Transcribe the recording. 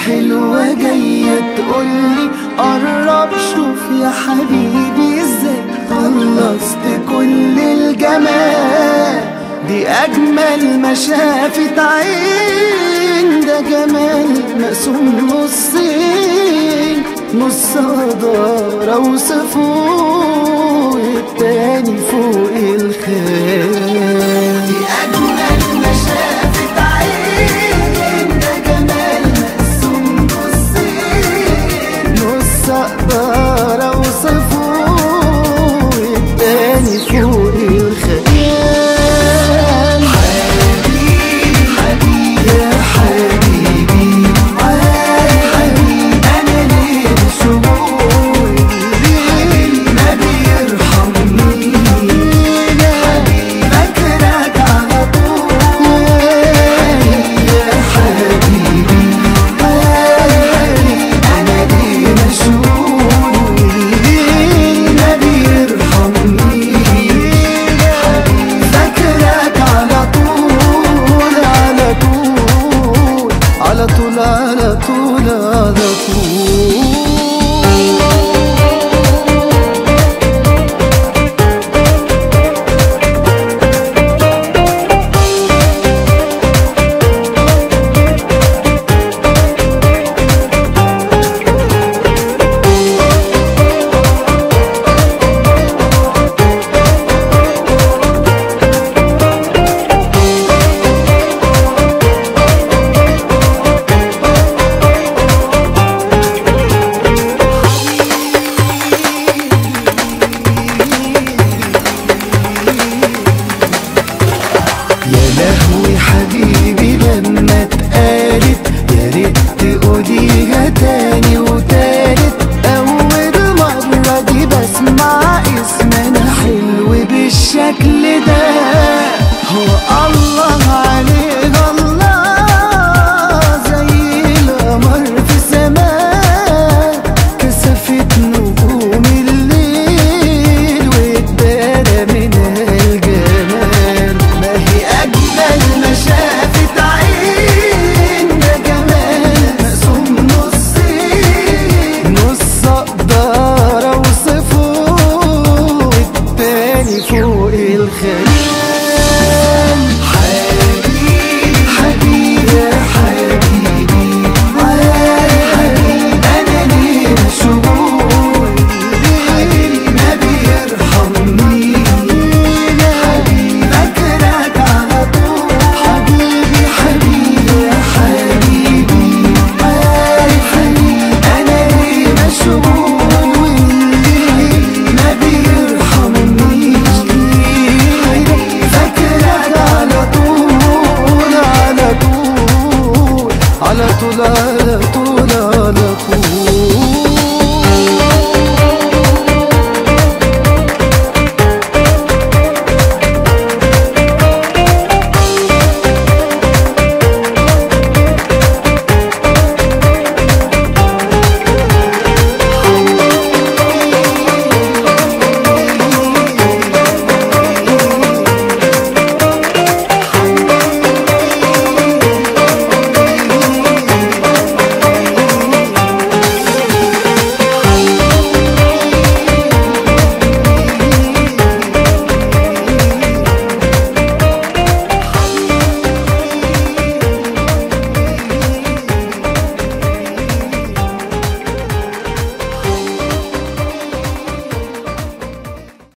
حلوة جاية تقولي قرب شوف يا حبيبي ازاي خلصت كل الجمال دي أجمل ما شافت عين ده جمال مقسوم نصين نص قدارة وصفوق التاني فوق الخيال دي أجمل ما شافت عين ده جمال مقسوم نصين نص قدارة وصفوق التاني فوق الخيال حبيبي حبيبي يا حبيبي حبيبي أنا ليه شعور ما بيرحمني فاكرك على طول يا حبيبي أنا ليه مشغول ما بيرحمني فاكرك على طول على طول على طول على طول على طول يا لهوي حبيبي لما اتقالت يا ريت تقوليها تاني